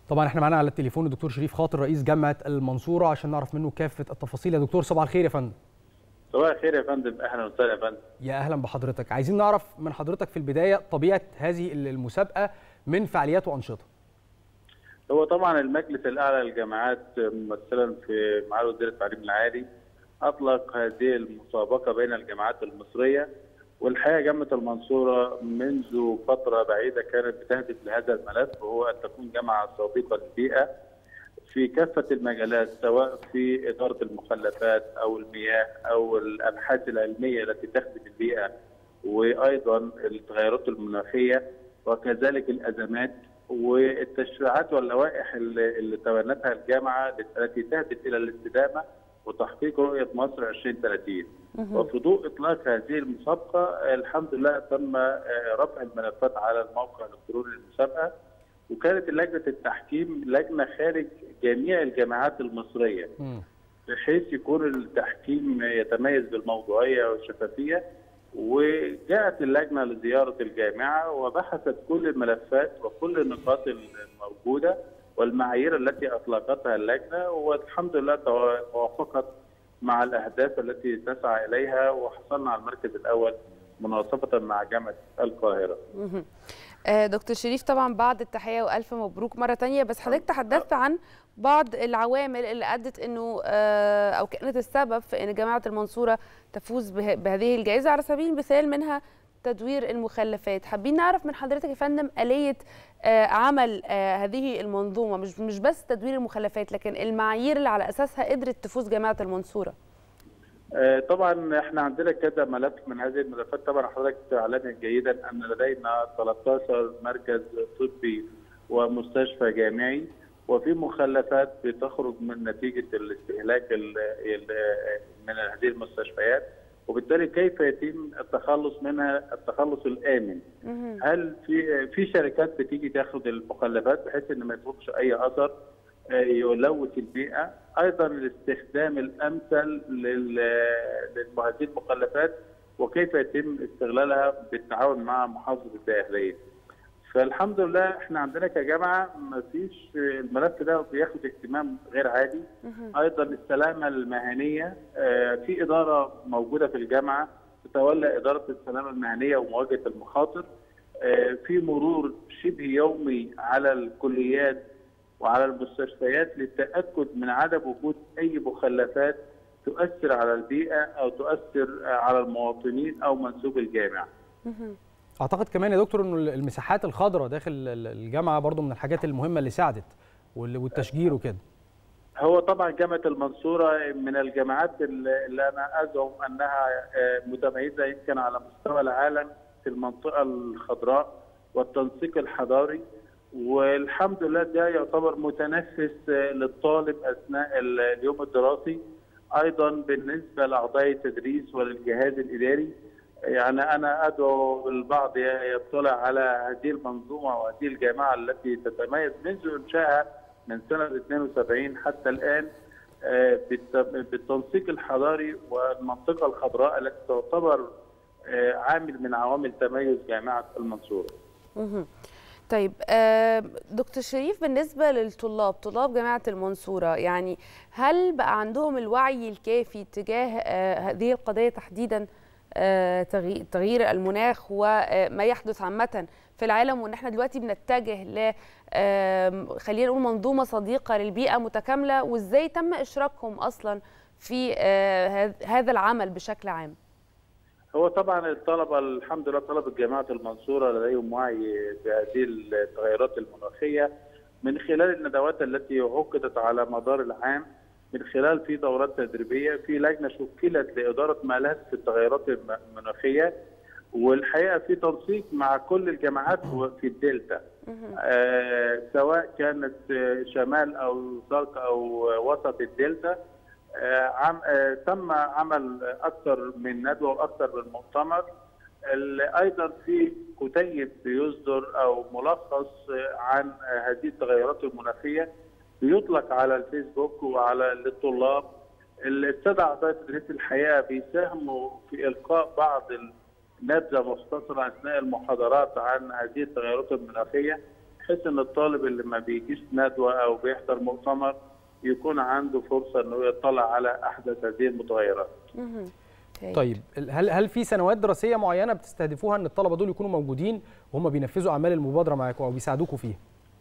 طبعا احنا معانا على التليفون الدكتور شريف خاطر رئيس جامعه المنصوره عشان نعرف منه كافه التفاصيل يا دكتور صباح الخير يا فندم صباح الخير يا فندم اهلا وسهلا يا فندم يا اهلا بحضرتك عايزين نعرف من حضرتك في البدايه طبيعه هذه المسابقه من فعاليات وانشطه هو طبعا المجلس الاعلى للجامعات ممثلا في معالي وزير التعليم العالي اطلق هذه المسابقه بين الجامعات المصريه والحقيقه جامعه المنصوره منذ فتره بعيده كانت بتهدف لهذا الملف وهو ان تكون جامعه صديقه للبيئه في كافه المجالات سواء في اداره المخلفات او المياه او الابحاث العلميه التي تخدم البيئه وايضا التغيرات المناخيه وكذلك الازمات والتشريعات واللوائح اللي تبنتها الجامعه التي تهدف الى الاستدامه وتحقيق رؤيه مصر 2030 وفي ضوء اطلاق هذه المسابقه الحمد لله تم رفع الملفات على الموقع الالكتروني للمسابقه وكانت لجنه التحكيم لجنه خارج جميع الجامعات المصريه بحيث يكون التحكيم يتميز بالموضوعيه والشفافيه وجاءت اللجنه لزياره الجامعه وبحثت كل الملفات وكل النقاط الموجوده والمعايير التي اطلقتها اللجنه والحمد لله توافقت مع الاهداف التي تسعى اليها وحصلنا على المركز الاول مناصفه مع جامعه القاهره. دكتور شريف طبعا بعد التحيه والف مبروك مره ثانيه بس حضرتك تحدثت عن بعض العوامل اللي ادت انه او كانت السبب في ان جامعه المنصوره تفوز بهذه الجائزه على سبيل المثال منها تدوير المخلفات حابين نعرف من حضرتك يا فندم آلية عمل هذه المنظومة مش مش بس تدوير المخلفات لكن المعايير اللي على أساسها قدرت تفوز جامعة المنصورة طبعا احنا عندنا كذا ملف من هذه الملفات طبعا حضرتك تعلم جيدا ان لدينا 13 مركز طبي ومستشفى جامعي وفي مخلفات بتخرج من نتيجه الاستهلاك من هذه المستشفيات وبالتالي كيف يتم التخلص منها التخلص الامن؟ هل في في شركات بتيجي تاخد المخلفات بحيث ان ما يتركش اي اثر يلوث البيئه، ايضا الاستخدام الامثل لهذه المخلفات وكيف يتم استغلالها بالتعاون مع محافظه الداخليه. فالحمد لله احنا عندنا كجامعه ما فيش الملف ده بياخد اهتمام غير عادي ايضا السلامه المهنيه في اداره موجوده في الجامعه تتولى اداره السلامه المهنيه ومواجهه المخاطر في مرور شبه يومي على الكليات وعلى المستشفيات للتاكد من عدم وجود اي مخلفات تؤثر على البيئه او تؤثر على المواطنين او منسوب الجامعه. اعتقد كمان يا دكتور انه المساحات الخضراء داخل الجامعه برضو من الحاجات المهمه اللي ساعدت والتشجير وكده هو طبعا جامعه المنصوره من الجامعات اللي انا ازعم انها متميزه يمكن على مستوى العالم في المنطقه الخضراء والتنسيق الحضاري والحمد لله ده يعتبر متنفس للطالب اثناء اليوم الدراسي ايضا بالنسبه لاعضاء التدريس وللجهاز الاداري يعني انا ادعو البعض يطلع على هذه المنظومه وهذه الجامعه التي تتميز منذ انشائها من سنه 72 حتى الان بالتنسيق الحضاري والمنطقه الخضراء التي تعتبر عامل من عوامل تميز جامعه المنصوره. طيب دكتور شريف بالنسبة للطلاب طلاب جامعة المنصورة يعني هل بقى عندهم الوعي الكافي تجاه هذه القضية تحديداً تغيير المناخ وما يحدث عامة في العالم وان احنا دلوقتي بنتجه ل خلينا نقول منظومه صديقه للبيئه متكامله وازاي تم اشراكهم اصلا في هذا العمل بشكل عام؟ هو طبعا الطلبه الحمد لله طلبه جامعه المنصوره لديهم وعي بهذه التغيرات المناخيه من خلال الندوات التي عقدت على مدار العام من خلال في دورات تدريبيه في لجنه شكلت لاداره ملف التغيرات المناخيه والحقيقه في تنسيق مع كل الجامعات في الدلتا آه سواء كانت شمال او شرق او وسط الدلتا آه عم آه تم عمل اكثر من ندوه واكثر من مؤتمر ايضا في كتيب بيصدر او ملخص عن هذه التغيرات المناخيه بيطلق على الفيسبوك وعلى للطلاب الساده اعضاء تدريس الحياه بيساهموا في القاء بعض نبذه مختصره اثناء المحاضرات عن هذه التغيرات المناخيه بحيث ان الطالب اللي ما بيجيش ندوه او بيحضر مؤتمر يكون عنده فرصه انه يطلع على احدث هذه المتغيرات. مهم. أوكي. طيب هل هل في سنوات دراسيه معينه بتستهدفوها ان الطلبه دول يكونوا موجودين وهم بينفذوا اعمال المبادره معاكم او بيساعدوكم فيها؟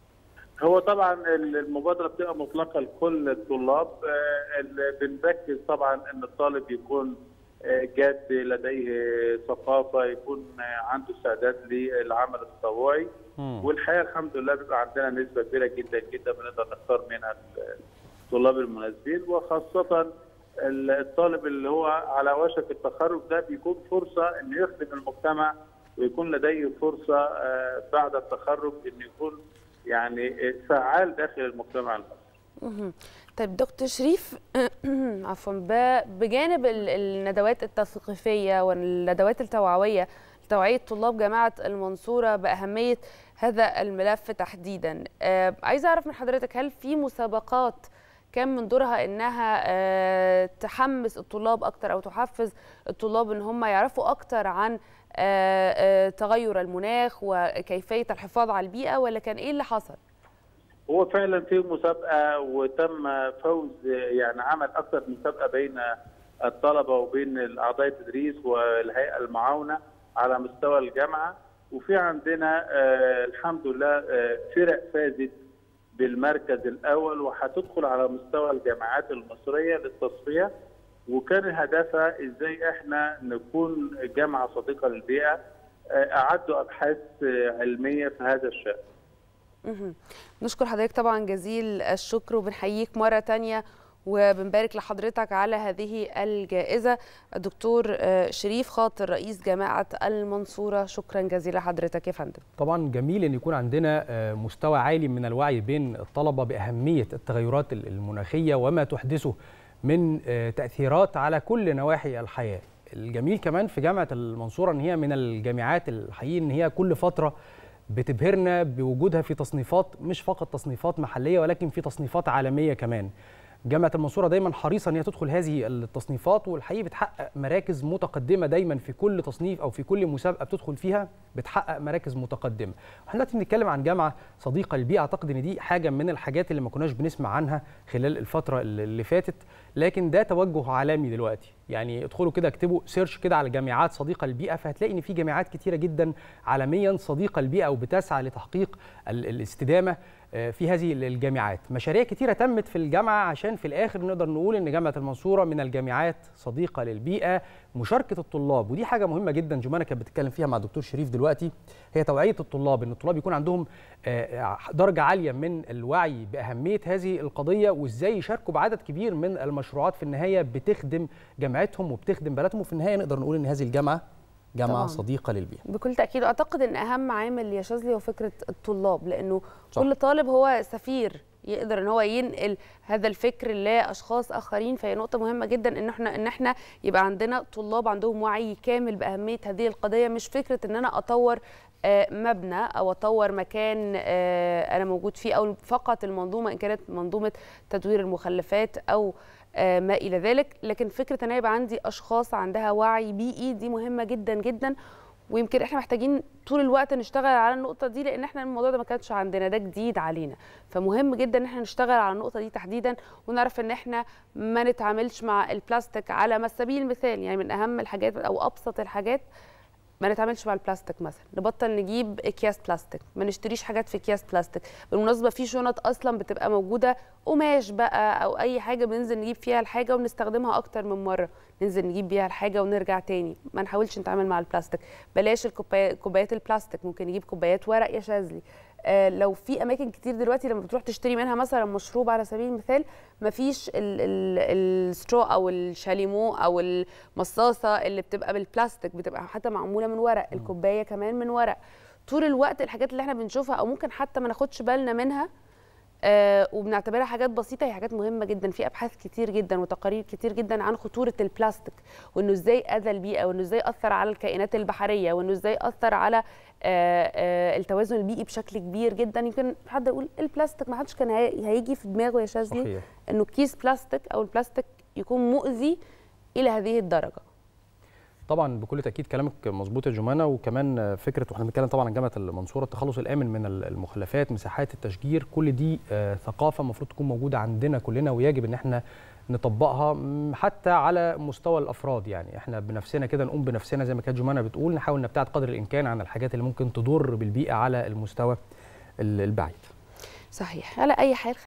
هو طبعا المبادره بتبقى مطلقه لكل الطلاب آه، اللي بنركز طبعا ان الطالب يكون آه، جاد لديه ثقافه يكون آه، عنده استعداد للعمل التطوعي مم. والحقيقه الحمد لله بيبقى عندنا نسبه كبيره جدا جدا بنقدر نختار منها الطلاب المناسبين وخاصه الطالب اللي هو على وشك التخرج ده بيكون فرصه انه يخدم المجتمع ويكون لديه فرصه آه، بعد التخرج انه يكون يعني فعال داخل المجتمع المصري. مهم. طيب دكتور شريف عفوا ب- بجانب ال- الندوات التثقيفيه والندوات التوعويه لتوعيه طلاب جامعه المنصوره باهميه هذا الملف تحديدا آه، عايزه اعرف من حضرتك هل في مسابقات كان من دورها انها آه، تحمس الطلاب اكتر او تحفز الطلاب ان هم يعرفوا اكتر عن آه، آه، تغير المناخ وكيفيه الحفاظ على البيئه ولا كان ايه اللي حصل؟ هو فعلا في مسابقه وتم فوز يعني عمل اكثر من مسابقه بين الطلبه وبين اعضاء التدريس والهيئه المعاونه على مستوى الجامعه وفي عندنا آه الحمد لله آه فرق فازت بالمركز الاول وهتدخل على مستوى الجامعات المصريه للتصفيه وكان هدفها ازاي احنا نكون جامعه صديقه للبيئه آه اعدوا ابحاث آه علميه في هذا الشان مهم. نشكر حضرتك طبعا جزيل الشكر وبنحييك مرة تانية وبنبارك لحضرتك على هذه الجائزة الدكتور آه، شريف خاطر رئيس جامعة المنصورة شكرا جزيلا حضرتك يا فندم طبعا جميل ان يكون عندنا آه، مستوى عالي من الوعي بين الطلبه باهميه التغيرات ال- المناخيه وما تحدثه من آه، تاثيرات على كل نواحي الحياه. الجميل كمان في جامعه المنصوره ان هي من الجامعات الحقيقي ان هي كل فتره بتبهرنا بوجودها في تصنيفات مش فقط تصنيفات محليه ولكن في تصنيفات عالميه كمان. جامعه المنصوره دايما حريصه ان هي تدخل هذه التصنيفات والحقيقه بتحقق مراكز متقدمه دايما في كل تصنيف او في كل مسابقه بتدخل فيها بتحقق مراكز متقدمه. احنا دلوقتي بنتكلم عن جامعه صديقه للبيئه اعتقد ان دي حاجه من الحاجات اللي ما كناش بنسمع عنها خلال الفتره اللي اللي فاتت لكن ده توجه عالمي دلوقتي يعني ادخلوا كده اكتبوا سيرش كده على جامعات صديقه للبيئه فهتلاقي ان في جامعات كتيره جدا عالميا صديقه للبيئه وبتسعى لتحقيق ال- الاستدامه آه، في هذه الجامعات مشاريع كتيرة تمت في الجامعة عشان في الآخر نقدر نقول إن جامعة المنصورة من الجامعات صديقة للبيئة مشاركة الطلاب ودي حاجة مهمة جدا جمانة كانت بتتكلم فيها مع الدكتور شريف دلوقتي هي توعية الطلاب إن الطلاب يكون عندهم آه، درجة عالية من الوعي بأهمية هذه القضية وإزاي يشاركوا بعدد كبير من المشروعات في النهاية بتخدم جامعتهم وبتخدم بلدهم وفي النهاية نقدر نقول إن هذه الجامعة جامعة طبعاً. صديقة للبيئة بكل تأكيد أعتقد أن أهم عامل يا شاذلي هو فكرة الطلاب لأنه صح. كل طالب هو سفير يقدر ان هو ينقل هذا الفكر لاشخاص اخرين فهي نقطه مهمه جدا ان احنا ان احنا يبقى عندنا طلاب عندهم وعي كامل باهميه هذه القضيه مش فكره ان انا اطور آه، مبنى او اطور مكان آه، انا موجود فيه او فقط المنظومه ان كانت منظومه تدوير المخلفات او آه، ما الى ذلك لكن فكره ان أنا يبقى عندي اشخاص عندها وعي بيئي دي مهمه جدا جدا ويمكن احنا محتاجين طول الوقت نشتغل على النقطه دي لان احنا الموضوع ده ما كانش عندنا ده جديد علينا فمهم جدا ان احنا نشتغل على النقطه دي تحديدا ونعرف ان احنا ما نتعاملش مع البلاستيك على ما سبيل المثال يعني من اهم الحاجات او ابسط الحاجات ما نتعاملش مع البلاستيك مثلا نبطل نجيب اكياس بلاستيك ما نشتريش حاجات في اكياس بلاستيك بالمناسبه في شنط اصلا بتبقى موجوده قماش بقى او اي حاجه بننزل نجيب فيها الحاجه ونستخدمها اكتر من مره ننزل نجيب بيها الحاجه ونرجع تاني ما نحاولش نتعامل مع البلاستيك بلاش الكوبايات كوبايات البلاستيك ممكن نجيب كوبايات ورق يا شاذلي آه لو في اماكن كتير دلوقتي لما بتروح تشتري منها مثلا مشروب على سبيل المثال مفيش السترو او الشاليمو او المصاصه اللي بتبقى بالبلاستيك بتبقى حتى معموله من ورق الكوبايه كمان من ورق طول الوقت الحاجات اللي احنا بنشوفها او ممكن حتى ما ناخدش بالنا منها آه وبنعتبرها حاجات بسيطه هي حاجات مهمه جدا في ابحاث كتير جدا وتقارير كتير جدا عن خطوره البلاستيك وانه ازاي اذى البيئه وانه ازاي اثر على الكائنات البحريه وانه ازاي اثر على آه آه التوازن البيئي بشكل كبير جدا يمكن حد يقول البلاستيك ما حدش كان هي- هيجي في دماغه يا شاذلي صحيح انه كيس بلاستيك او البلاستيك يكون مؤذي الى هذه الدرجه طبعا بكل تاكيد كلامك مظبوط يا جمانه وكمان فكره واحنا بنتكلم طبعا عن جامعه المنصوره التخلص الامن من المخلفات مساحات التشجير كل دي ثقافه المفروض تكون موجوده عندنا كلنا ويجب ان احنا نطبقها حتى على مستوى الافراد يعني احنا بنفسنا كده نقوم بنفسنا زي ما كانت جمانه بتقول نحاول نبتعد قدر الامكان عن الحاجات اللي ممكن تضر بالبيئه على المستوى البعيد صحيح على اي حال